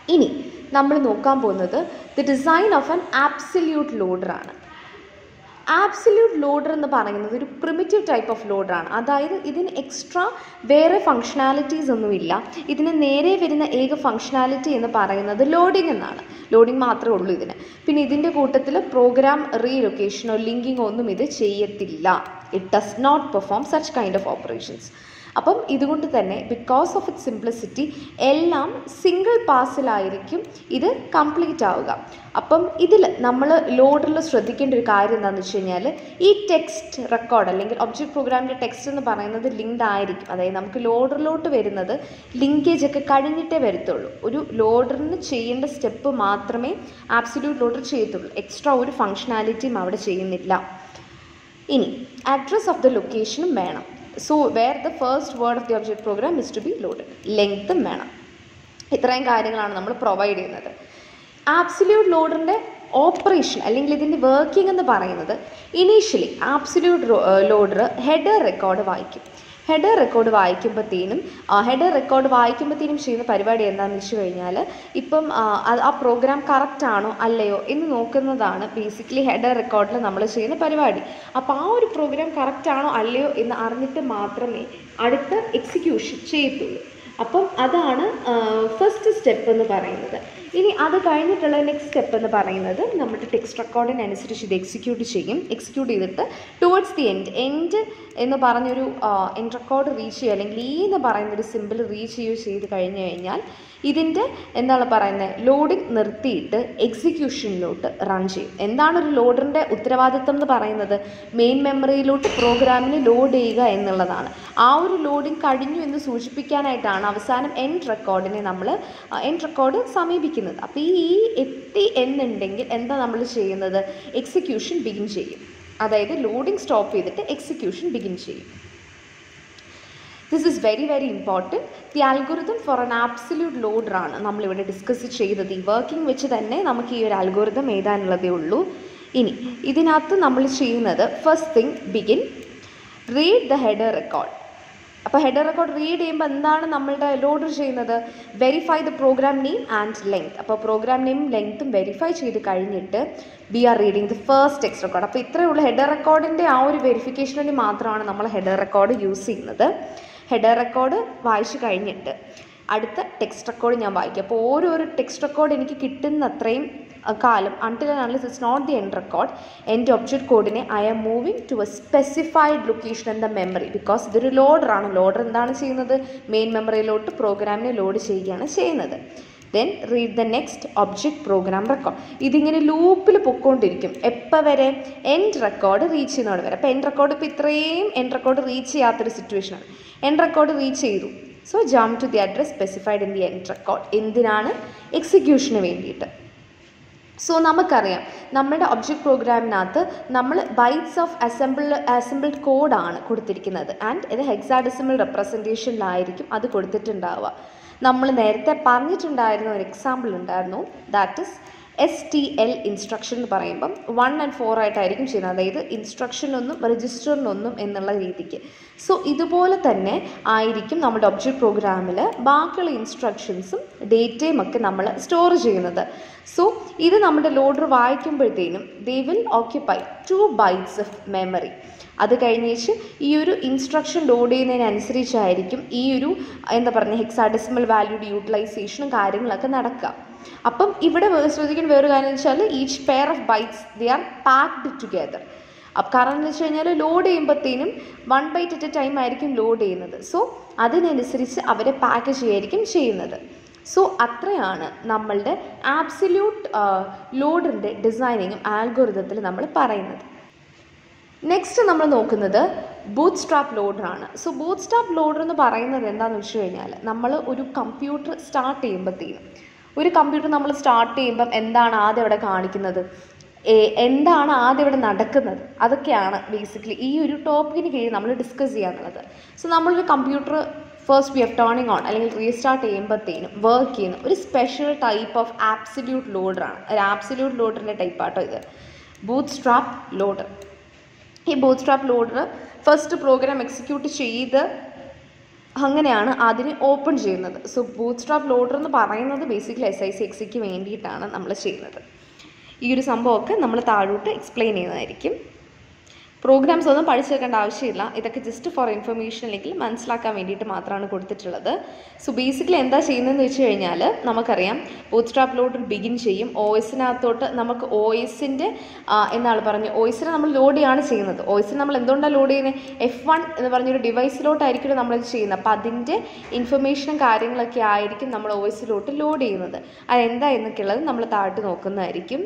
ഇനി നമ്മൾ നോക്കാൻ പോകുന്നത് the design of an absolute ലോഡറാണ് ആബ്സല്യൂട്ട് ലോഡർ എന്ന് പറയുന്നത് ഒരു പ്രിമിറ്റീവ് ടൈപ്പ് ഓഫ് ലോഡറാണ് അതായത് ഇതിന് എക്സ്ട്രാ വേറെ ഫങ്ഷനാലിറ്റീസ് ഒന്നുമില്ല ഇതിന് നേരെ വരുന്ന ഏക ഫങ്ഷനാലിറ്റി എന്ന് പറയുന്നത് ലോഡിംഗ് എന്നാണ് ലോഡിംഗ് മാത്രമേ ഉള്ളൂ ഇതിന് പിന്നെ ഇതിൻ്റെ കൂട്ടത്തിൽ പ്രോഗ്രാം റീലൊക്കേഷനോ ലിങ്കിങ്ങോ ഒന്നും ഇത് ചെയ്യത്തില്ല it does not perform such kind of operations അപ്പം ഇതുകൊണ്ട് തന്നെ ബിക്കോസ് ഓഫ് ഇറ്റ് സിംപ്ലിസിറ്റി എല്ലാം സിംഗിൾ പാസിലായിരിക്കും ഇത് കംപ്ലീറ്റ് ആവുക അപ്പം ഇതിൽ നമ്മൾ ലോഡറിൽ ശ്രദ്ധിക്കേണ്ട ഒരു കാര്യം എന്താണെന്ന് വെച്ച് കഴിഞ്ഞാൽ ഈ ടെക്സ്റ്റ് റെക്കോർഡ് അല്ലെങ്കിൽ ഒബ്ജക്റ്റ് പ്രോഗ്രാമിൻ്റെ ടെക്സ്റ്റ് എന്ന് പറയുന്നത് ലിങ്ക്ഡ് ആയിരിക്കും അതായത് നമുക്ക് ലോഡറിലോട്ട് വരുന്നത് ലിങ്കേജ് ഒക്കെ കഴിഞ്ഞിട്ടേ വരത്തുള്ളൂ ഒരു ലോഡറിന് ചെയ്യേണ്ട സ്റ്റെപ്പ് മാത്രമേ ആബ്സല്യൂട്ട് ലോഡർ ചെയ്യത്തുള്ളൂ എക്സ്ട്രാ ഒരു ഫങ്ഷനാലിറ്റിയും അവിടെ ചെയ്യുന്നില്ല ഇനി അഡ്രസ് ഓഫ് ദ ലൊക്കേഷനും വേണം so where the first word of the object program is to be loaded ലെങ്ത്തും വേണം ഇത്രയും കാര്യങ്ങളാണ് നമ്മൾ പ്രൊവൈഡ് ചെയ്യുന്നത് ആബ്സല്യൂട്ട് ലോഡറിൻ്റെ ഓപ്പറേഷൻ അല്ലെങ്കിൽ ഇതിൻ്റെ വർക്കിംഗ് എന്ന് പറയുന്നത് initially absolute loader header record വായിക്കും ഹെഡർ റെക്കോർഡ് വായിക്കുമ്പോഴത്തേനും ഹെഡർ റെക്കോർഡ് വായിക്കുമ്പോഴത്തേനും ചെയ്യുന്ന പരിപാടി എന്താണെന്ന് വെച്ച് കഴിഞ്ഞാൽ ഇപ്പം ആ, അത് ആ പ്രോഗ്രാം കറക്റ്റ് ആണോ അല്ലയോ എന്ന് നോക്കുന്നതാണ് ബേസിക്കലി ഹെഡർ റെക്കോർഡിൽ നമ്മൾ ചെയ്യുന്ന പരിപാടി അപ്പോൾ ആ ഒരു പ്രോഗ്രാം കറക്റ്റ് ആണോ അല്ലയോ എന്ന് അറിഞ്ഞിട്ട് മാത്രമേ അടുത്ത എക്സിക്യൂഷൻ ചെയ്യത്തുള്ളൂ അപ്പം അതാണ് ഫസ്റ്റ് സ്റ്റെപ്പ് എന്ന് പറയുന്നത് ഇനി അത് കഴിഞ്ഞിട്ടുള്ള നെക്സ്റ്റ് സ്റ്റെപ്പ് എന്ന് പറയുന്നത് നമ്മുടെ ടെക്സ്റ്റ് റെക്കോർഡിനനുസരിച്ച് ഇത് എക്സിക്യൂട്ട് ചെയ്യും എക്സിക്യൂട്ട് ചെയ്തിട്ട് ടുവേർഡ്സ് ദി എൻഡ് എൻഡ് എന്ന് പറഞ്ഞൊരു എൻഡ് റെക്കോർഡ് റീച്ച് ചെയ്യുക അല്ലെങ്കിൽ ഈ എന്ന് പറയുന്നൊരു സിമ്പിൾ റീച്ച് ചെയ്യുകയോ ചെയ്ത് കഴിഞ്ഞ് കഴിഞ്ഞാൽ ഇതിൻ്റെ എന്താണ് പറയുന്നത് ലോഡിംഗ് നിർത്തിയിട്ട് എക്സിക്യൂഷനിലോട്ട് റൺ ചെയ്യും എന്താണ് ഒരു ലോഡറിൻ്റെ ഉത്തരവാദിത്തം എന്ന് പറയുന്നത് മെയിൻ മെമ്മറിയിലോട്ട് പ്രോഗ്രാമിന് ലോഡ് ചെയ്യുക എന്നുള്ളതാണ് ആ ഒരു ലോഡിംഗ് കഴിഞ്ഞു എന്ന് സൂചിപ്പിക്കാനായിട്ടാണ് അവസാനം എൻഡ് റെക്കോർഡിനെ നമ്മൾ എൻഡ് റെക്കോർഡ് സമീപിക്കുന്നത് അപ്പോൾ ഈ ഈ എത്തി എന്നുണ്ടെങ്കിൽ എന്താ നമ്മൾ ചെയ്യുന്നത് എക്സിക്യൂഷൻ ബിഗിൻ ചെയ്യും അതായത് ലോഡിംഗ് സ്റ്റോപ്പ് ചെയ്തിട്ട് എക്സിക്യൂഷൻ ബിഗിൻ ചെയ്യും this is very very important the algorithm for an absolute ലോഡറാണ് നമ്മളിവിടെ ഡിസ്കസ് ചെയ്തത് ഈ വർക്കിംഗ് വെച്ച് തന്നെ നമുക്ക് ഈ ഒരു അൽഗോറിതം എഴുതാനുള്ളതേ ഉള്ളൂ ഇനി ഇതിനകത്ത് നമ്മൾ ചെയ്യുന്നത് first thing begin read the header record അപ്പോൾ ഹെഡർ റെക്കോർഡ് റീഡ് ചെയ്യുമ്പോൾ എന്താണ് നമ്മളുടെ ലോഡർ ചെയ്യുന്നത് verify the program name and length അപ്പോൾ പ്രോഗ്രാം നെയിം ലെങ്ത്തും വെരിഫൈ ചെയ്ത് കഴിഞ്ഞിട്ട് we are reading the first text record അപ്പോൾ ഇത്രയേ ഉള്ളൂ ഹെഡർ റെക്കോർഡിൻ്റെ ആ ഒരു വെരിഫിക്കേഷന് വേണ്ടി മാത്രമാണ് നമ്മൾ ഹെഡർ റെക്കോർഡ് യൂസ് ചെയ്യുന്നത് ഹെഡർ റെക്കോർഡ് വായിച്ചു കഴിഞ്ഞിട്ട് അടുത്ത ടെക്സ്റ്റ് റെക്കോർഡ് ഞാൻ വായിക്കും അപ്പോൾ ഓരോരോ ടെക്സ്റ്റ് റെക്കോർഡ് എനിക്ക് കിട്ടുന്ന അത്രയും അഹ് കാലം until unless it's not the end record എൻ്റെ ഒബ്ജക്റ്റ് കോഡിനെ I am moving to a specified location in the memory because ഇതൊരു ലോഡറാണ് ലോഡർ എന്താണ് ചെയ്യുന്നത് മെയിൻ മെമ്മറിയിലോട്ട് പ്രോഗ്രാമിനെ ലോഡ് ചെയ്യുകയാണ് ചെയ്യുന്നത് then read the next object program record ഇതിങ്ങനെ ലൂപ്പിൽ പൊക്കോണ്ടിരിക്കും എപ്പോൾ വരെ എൻഡ് റെക്കോർഡ് റീച്ച് ചെയ്യുന്നവിടെ വരെ അപ്പോൾ എൻഡ് റെക്കോർഡ് ഇപ്പോൾ ഇത്രയും എൻഡ് റെക്കോർഡ് റീച്ച് ചെയ്യാത്തൊരു സിറ്റുവേഷനാണ് എൻഡ് റെക്കോർഡ് റീച്ച് ചെയ്തു so jump to the address specified in the end record എന്തിനാണ് എക്സിക്യൂഷന് വേണ്ടിയിട്ട് സോ നമുക്കറിയാം നമ്മുടെ ഒബ്ജക്റ്റ് പ്രോഗ്രാമിനകത്ത് നമ്മൾ ബൈറ്റ്സ് ഓഫ് അസംബിൾ അസംബിൾഡ് കോഡാണ് കൊടുത്തിരിക്കുന്നത് ആൻഡ് ഇത് ഹെക്സാഡെസിമൽ റെപ്രസെൻറ്റേഷനിലായിരിക്കും അത് കൊടുത്തിട്ടുണ്ടാവുക നമ്മൾ നേരത്തെ പറഞ്ഞിട്ടുണ്ടായിരുന്ന ഒരു എക്സാമ്പിൾ ഉണ്ടായിരുന്നു that is S T L instruction എന്ന് പറയുമ്പം വൺ ആൻഡ് ഫോർ ആയിട്ടായിരിക്കും ചെയ്യുന്നത് അതായത് ഇൻസ്ട്രക്ഷനൊന്നും രജിസ്റ്ററിനൊന്നും എന്നുള്ള രീതിക്ക് സോ ഇതുപോലെ തന്നെ ആയിരിക്കും നമ്മുടെ ഒബ്ജക്റ്റ് പ്രോഗ്രാമിൽ ബാക്കിയുള്ള ഇൻസ്ട്രക്ഷൻസും ഡേറ്റയും ഒക്കെ നമ്മൾ സ്റ്റോർ ചെയ്യുന്നത് സോ ഇത് നമ്മുടെ ലോഡർ വായിക്കുമ്പോഴത്തേനും they will occupy two bytes of memory അത് കഴിഞ്ഞേച്ച് ഈ ഒരു ഇൻസ്ട്രക്ഷൻ ലോഡ് ചെയ്യുന്നതിനനുസരിച്ചായിരിക്കും ഈ ഒരു എന്താ പറയുക ഹെക്സാഡെസിമൽ വാല്യൂഡ് യൂട്ടിലൈസേഷനും കാര്യങ്ങളൊക്കെ നടക്കുക അപ്പം ഇവിടെ വേ- ശ്രദ്ധിക്കേണ്ട വേറൊരു കാര്യം എന്ന് വെച്ചാൽ each pair of bytes they are packed together അപ്പം കാരണം എന്ന് വെച്ച് കഴിഞ്ഞാൽ ലോഡ് ചെയ്യുമ്പോഴത്തേനും one byte at a time ആയിരിക്കും ലോഡ് ചെയ്യുന്നത് സോ അതിനനുസരിച്ച് അവരെ പാക്ക് ചെയ്യായിരിക്കും ചെയ്യുന്നത് സോ അത്രയാണ് നമ്മളുടെ ആബ്സല്യൂട്ട് ലോഡിൻ്റെ ഡിസൈനിങ്ങും ആൽഗോറിതത്തിൽ നമ്മൾ പറയുന്നത് നെക്സ്റ്റ് നമ്മൾ നോക്കുന്നത് ബൂത്ത് സ്ട്രാപ്പ് ലോഡറാണ് സോ ബൂത്ത് സ്ട്രാപ്പ് ലോഡർ എന്ന് പറയുന്നത് എന്താണെന്ന് വെച്ച് കഴിഞ്ഞാൽ നമ്മൾ ഒരു കമ്പ്യൂട്ടർ സ്റ്റാർട്ട് ചെയ്യുമ്പോഴത്തേനും ഒരു കമ്പ്യൂട്ടർ നമ്മൾ സ്റ്റാർട്ട് ചെയ്യുമ്പം എന്താണ് ആദ്യം അവിടെ കാണിക്കുന്നത് ഏ- എന്താണ് ആദ്യം ഇവിടെ നടക്കുന്നത് അതൊക്കെയാണ് ബേസിക്കലി ഈ ഒരു ടോപ്പിക്കിന് കീഴിൽ നമ്മൾ ഡിസ്കസ് ചെയ്യാന്നുള്ളത് സോ നമ്മളൊരു computer first we F turning on അല്ലെങ്കിൽ റീസ്റ്റാർട്ട് ചെയ്യുമ്പോഴത്തേനും വർക്ക് ചെയ്യുന്ന ഒരു സ്പെഷ്യൽ ടൈപ്പ് ഓഫ് ആബ്സല്യൂട്ട് ലോഡറാണ് ഒരു ആബ്സല്യൂട്ട് ലോഡറിൻ്റെ ടൈപ്പാട്ടോ ഇത് ബൂത്ത് സ്ട്രാപ്പ് ലോഡർ ഈ bootstrap loader first program execute ചെയ്ത് അങ്ങനെയാണ് അതിനെ ഓപ്പൺ ചെയ്യുന്നത് സോ ബൂത്ത് സ്ട്രാപ്പ് ലോഡർ എന്ന് പറയുന്നത് ബേസിക്കലി എസ് ഐ സി എക്സിക്ക് വേണ്ടിയിട്ടാണ് നമ്മൾ ചെയ്യുന്നത് ഈ ഒരു സംഭവമൊക്കെ നമ്മൾ താഴോട്ട് എക്സ്പ്ലെയിൻ ചെയ്യുന്നതായിരിക്കും പ്രോഗ്രാംസ് ഒന്നും പഠിച്ചു വെക്കേണ്ട ആവശ്യമില്ല ഇതൊക്കെ ജസ്റ്റ് ഫോർ ഇൻഫർമേഷൻ അല്ലെങ്കിൽ മനസ്സിലാക്കാൻ വേണ്ടിയിട്ട് മാത്രമാണ് കൊടുത്തിട്ടുള്ളത് സോ ബേസിക്കലി എന്താ ചെയ്യുന്നതെന്ന് വെച്ച് കഴിഞ്ഞാൽ നമുക്കറിയാം ബൂത്ത് സ്ട്രാപ്പ് ലോഡർ ബിഗിൻ ചെയ്യും ഒ എസിനകത്തോട്ട് നമുക്ക് ഒ എസിൻ്റെ എന്നാണ് പറഞ്ഞു ഒ എസിനെ നമ്മൾ ലോഡ് ചെയ്യാണ് ചെയ്യുന്നത് ഒ എസിന് നമ്മൾ എന്തുകൊണ്ടാണ് ലോഡ് ചെയ്യുന്നത് എഫ് വൺ എന്ന് പറഞ്ഞൊരു ഡിവൈസിലോട്ടായിരിക്കും നമ്മളത് ചെയ്യുന്നത് അപ്പോൾ അതിൻ്റെ ഇൻഫർമേഷനും കാര്യങ്ങളൊക്കെ ആയിരിക്കും നമ്മൾ ഒ എസിലോട്ട് ലോഡ് ചെയ്യുന്നത് അതെന്താ എന്നൊക്കെയുള്ളത് നമ്മൾ താഴോട്ട് നോക്കുന്നതായിരിക്കും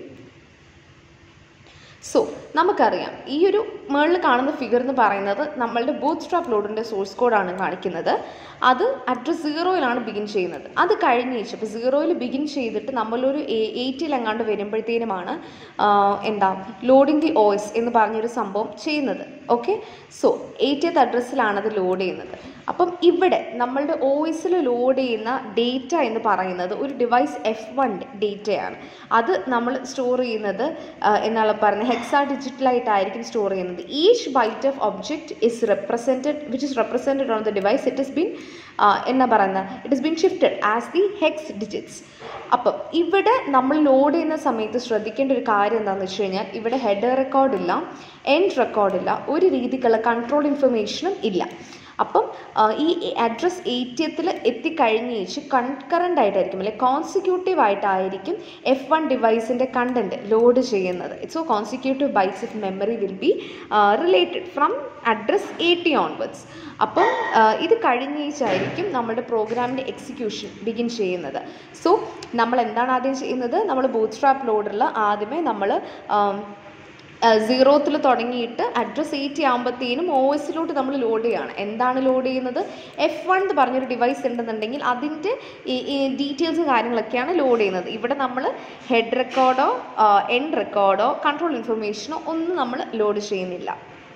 സോ നമുക്കറിയാം ഈ ഒരു മുകളിൽ കാണുന്ന ഫിഗർ എന്ന് പറയുന്നത് നമ്മളുടെ ബൂത്ത് സ്ട്രാപ്പ് ലോഡിൻ്റെ സോഴ്സ് കോഡാണ് കാണിക്കുന്നത് അത് അഡ്രസ് സീറോയിലാണ് ബിഗിൻ ചെയ്യുന്നത് അത് കഴിഞ്ഞ് വെച്ച് അപ്പോൾ സീറോയിൽ ബിഗിൻ ചെയ്തിട്ട് നമ്മളൊരു എയ്റ്റിൽ എങ്ങാണ്ട് വരുമ്പോഴത്തേനുമാണ് എന്താ ലോഡിംഗ് ദി ഓയിസ് എന്ന് പറഞ്ഞൊരു സംഭവം ചെയ്യുന്നത് ഓക്കെ സോ എയ്റ്റിയത്ത് അഡ്രസ്സിലാണ് അത് ലോഡ് ചെയ്യുന്നത് അപ്പം ഇവിടെ നമ്മളുടെ ഓയിസിൽ ലോഡ് ചെയ്യുന്ന ഡേറ്റ എന്ന് പറയുന്നത് ഒരു ഡിവൈസ് എഫ് വൺ ഡേറ്റയാണ് അത് നമ്മൾ സ്റ്റോർ ചെയ്യുന്നത് എന്നാൽ പറഞ്ഞ ഹെക്സാ ഡിജിറ്റലായിട്ടായിരിക്കും സ്റ്റോർ ചെയ്യുന്നത് each byte of object is represented which is represented on the device it is been എന്നാ പറയുന്നത് it is been shifted as the hex digits അപ്പം ഇവിടെ നമ്മൾ ലോഡ് ചെയ്യുന്ന സമയത്ത് ശ്രദ്ധിക്കേണ്ട ഒരു കാര്യം എന്താണെന്ന് വെച്ച് കഴിഞ്ഞാൽ ഇവിടെ ഹെഡർ റെക്കോർഡില്ല എൻഡ് റെക്കോർഡില്ല ഒരു രീതിക്കുള്ള കൺട്രോൾ ഇൻഫർമേഷനും ഇല്ല അപ്പം ഈ അഡ്രസ് എയ്റ്റിയത്തിൽ എത്തിക്കഴിഞ്ഞേച്ച് കൺകറൻ്റ് ആയിട്ടായിരിക്കും അല്ലെ കോൺസിക്യൂട്ടീവ് ആയിട്ടായിരിക്കും എഫ് വൺ ഡിവൈസിൻ്റെ കണ്ടൻറ്റ് ലോഡ് ചെയ്യുന്നത് so consecutive bytes of memory will be related from address eighty onwards അപ്പം ഇത് കഴിഞ്ഞേച്ചായിരിക്കും നമ്മുടെ പ്രോഗ്രാമിൻ്റെ എക്സിക്യൂഷൻ ബിഗിൻ ചെയ്യുന്നത് സോ നമ്മൾ എന്താണ് ആദ്യം ചെയ്യുന്നത് നമ്മൾ ബൂത്ത് സ്ട്രാപ്പ് ലോഡറിൽ ആദ്യമേ നമ്മൾ സീറോത്തിൽ തുടങ്ങിയിട്ട് അഡ്രസ് എയ്റ്റി ആകുമ്പോഴത്തേനും ഒ എസിലോട്ട് നമ്മൾ ലോഡ് ചെയ്യുകയാണ് എന്താണ് ലോഡ് ചെയ്യുന്നത് എഫ് വൺ എന്ന് പറഞ്ഞൊരു ഡിവൈസ് ഉണ്ടെന്നുണ്ടെങ്കിൽ അതിൻ്റെ ഈ ഡീറ്റെയിൽസും കാര്യങ്ങളൊക്കെയാണ് ലോഡ് ചെയ്യുന്നത് ഇവിടെ നമ്മൾ ഹെഡ് റെക്കോർഡോ എൻഡ് റെക്കോർഡോ കൺട്രോൾ ഇൻഫർമേഷനോ ഒന്നും നമ്മൾ ലോഡ് ചെയ്യുന്നില്ല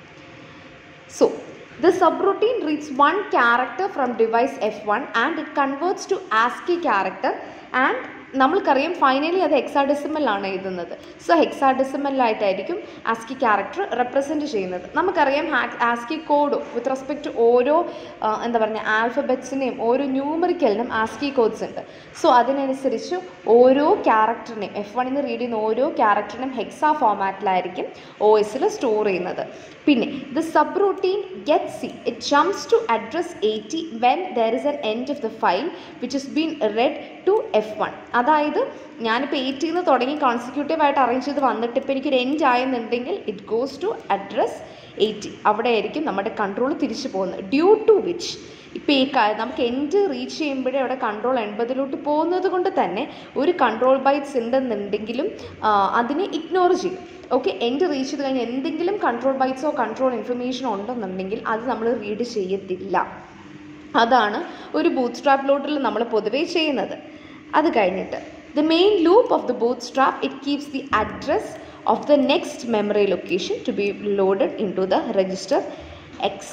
so The subroutine reads one character from device F1 and it converts to ASCII character and നമ്മൾക്കറിയാം ഫൈനലി അത് ഹെക്സാഡെസിമലാണ് എഴുതുന്നത് സോ ഹെക്സാഡെസിമലായിട്ടായിരിക്കും ആസ്കി ക്യാരക്ടർ റെപ്രസെൻറ്റ് ചെയ്യുന്നത് നമുക്കറിയാം ASCII code with respect to ഓരോ എന്താ പറയുക ആൽഫബറ്റ്സിനെയും ഓരോ ന്യൂമറിക്കലിനും ആസ്കി കോഡ്സ് ഉണ്ട് സോ അതിനനുസരിച്ച് ഓരോ ക്യാരക്ടറിനെയും എഫ് വണ്ണിന് റീഡ് ചെയ്യുന്ന ഓരോ ക്യാരക്ടറിനും ഹെക്സാ ഫോമാറ്റിലായിരിക്കും ഒ എസിൽ സ്റ്റോർ ചെയ്യുന്നത് പിന്നെ the subroutine get C it jumps to address eighty when there is an end of the file which is been read to F one അതായത് ഞാനിപ്പോൾ എയ്റ്റിൽ നിന്ന് തുടങ്ങി കോൺസിക്യൂട്ടീവ് ആയിട്ട് അറേഞ്ച് ചെയ്ത് വന്നിട്ട് ഇപ്പോൾ എനിക്കൊരു എൻഡ് ആയെന്നുണ്ടെങ്കിൽ it goes to address eighty അവിടെ ആയിരിക്കും നമ്മുടെ കൺട്രോൾ തിരിച്ചു പോകുന്നത് ഡ്യൂ ടു വിച്ച് ഇപ്പോൾ ഈ നമുക്ക് എൻഡ് റീച്ച് ചെയ്യുമ്പോഴേ അവിടെ കൺട്രോൾ എൺപതിലോട്ട് പോകുന്നത് കൊണ്ട് തന്നെ ഒരു കൺട്രോൾ ബൈറ്റ്സ് ഉണ്ടെന്നുണ്ടെങ്കിലും അതിനെ ഇഗ്നോർ ചെയ്യും ഓക്കെ എൻഡ് റീച്ച് ചെയ്ത് കഴിഞ്ഞാൽ എന്തെങ്കിലും കൺട്രോൾ ബൈറ്റ്സോ കൺട്രോൾ ഇൻഫർമേഷനോ ഉണ്ടെന്നുണ്ടെങ്കിൽ അത് നമ്മൾ റീഡ് ചെയ്യത്തില്ല അതാണ് ഒരു ബൂത്ത് സ്ട്രാപ്പ് ലോഡിൽ നമ്മൾ പൊതുവേ ചെയ്യുന്നത് അത് കഴിഞ്ഞിട്ട് the main loop of the bootstrap it keeps the address of the next memory location to be loaded in to the register X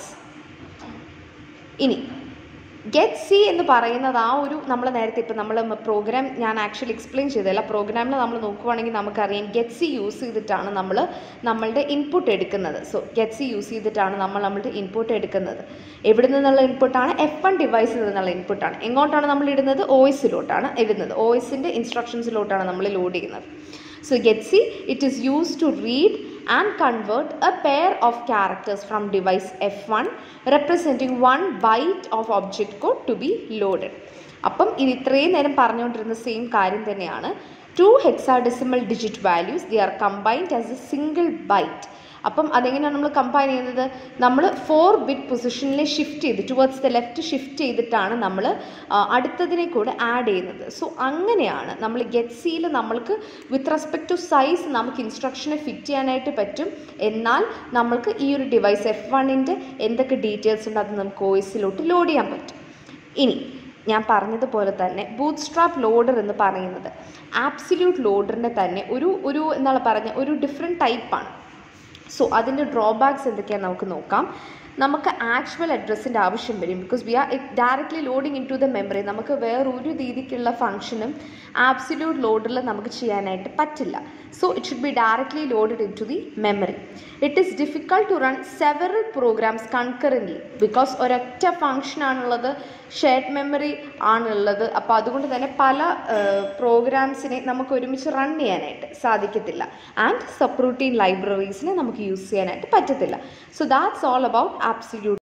ഇനി ഗെറ്റ് സി എന്ന് പറയുന്നത് ആ ഒരു നമ്മൾ നേരത്തെ ഇപ്പം നമ്മൾ പ്രോഗ്രാം ഞാൻ ആക്ച്വലി എക്സ്പ്ലെയിൻ ചെയ്തല്ല പ്രോഗ്രാമിൽ നമ്മൾ നോക്കുവാണെങ്കിൽ നമുക്കറിയാം ഗെറ്റ് സി യൂസ് ചെയ്തിട്ടാണ് നമ്മൾ നമ്മളുടെ ഇൻപുട്ട് എടുക്കുന്നത് സോ ഗെറ്റ് സി യൂസ് ചെയ്തിട്ടാണ് നമ്മൾ നമ്മളുടെ ഇൻപുട്ട് എടുക്കുന്നത് എവിടെ നിന്നുള്ള ഇൻപുട്ടാണ് എഫ് വൺ ഡിവൈസിൽ നിന്നുള്ള ഇൻപുട്ടാണ് എങ്ങോട്ടാണ് നമ്മൾ ഇടുന്നത് ഒ എസിലോട്ടാണ് ഇടുന്നത് ഒ എസിൻ്റെ ഇൻസ്ട്രക്ഷൻസിലോട്ടാണ് നമ്മൾ ലോഡ് ചെയ്യുന്നത് so get C it is use to read and convert a pair of characters from device F1 representing one byte of object code to be loaded. അപ്പം ഇത് ഇത്രയും നേരം പറഞ്ഞുകൊണ്ടിരുന്ന സെയിം കാര്യം തന്നെയാണ് two hexadecimal digit values they are combined as a single byte അപ്പം അതെങ്ങനെയാണ് നമ്മൾ കമ്പൈൻ ചെയ്യുന്നത് നമ്മൾ ഫോർ ബിറ്റ് പൊസിഷനിൽ ഷിഫ്റ്റ് ചെയ്ത് ടുവേർഡ്സ് ദ ലെഫ്റ്റ് ഷിഫ്റ്റ് ചെയ്തിട്ടാണ് നമ്മൾ അടുത്തതിനെ കൂടെ ആഡ് ചെയ്യുന്നത് സോ അങ്ങനെയാണ് നമ്മൾ ഗെറ്റ് സിയിൽ നമ്മൾക്ക് വിത്ത് റെസ്പെക്ട് ടു സൈസ് നമുക്ക് ഇൻസ്ട്രക്ഷനെ ഫിറ്റ് ചെയ്യാനായിട്ട് പറ്റും എന്നാൽ നമ്മൾക്ക് ഈ ഒരു ഡിവൈസ് എഫ് വണ്ണിൻ്റെ എന്തൊക്കെ ഡീറ്റെയിൽസ് ഉണ്ട് അത് നമുക്ക് വോയിസിലോട്ട് ലോഡ് ചെയ്യാൻ പറ്റും ഇനി ഞാൻ പറഞ്ഞതുപോലെ തന്നെ ബൂത്ത് സ്ട്രാപ്പ് ലോഡർ എന്ന് പറയുന്നത് ആബ്സല്യൂട്ട് ലോഡറിൻ്റെ തന്നെ ഒരു ഒരു എന്താണ് പറഞ്ഞ ഒരു ഡിഫറെൻറ്റ് ടൈപ്പാണ് സോ അതിൻ്റെ ഡ്രോബാക്സ് എന്തൊക്കെയാണെന്ന് നമുക്ക് നോക്കാം നമുക്ക് ആക്ച്വൽ അഡ്രസ്സിൻ്റെ ആവശ്യം വരും because we are directly loading in to the memory നമുക്ക് വേറൊരു രീതിക്കുള്ള ഫംഗ്ഷനും ആബ്സല്യൂട്ട് ലോഡിൽ നമുക്ക് ചെയ്യാനായിട്ട് പറ്റില്ല so it should be directly loaded in to the memory it is difficult to run several programs concurrently because ഒരൊറ്റ ഫംഗ്ഷൻ ആണുള്ളത് ഷെയർഡ് മെമ്മറി ആണുള്ളത് അപ്പോൾ അതുകൊണ്ട് തന്നെ പല പ്രോഗ്രാംസിനെ നമുക്ക് ഒരുമിച്ച് റൺ ചെയ്യാനായിട്ട് സാധിക്കത്തില്ല ആൻഡ് സബ്റൂട്ടീൻ ലൈബ്രറീസിനെ നമുക്ക് യൂസ് ചെയ്യാനായിട്ട് പറ്റത്തില്ല so that's all about absolute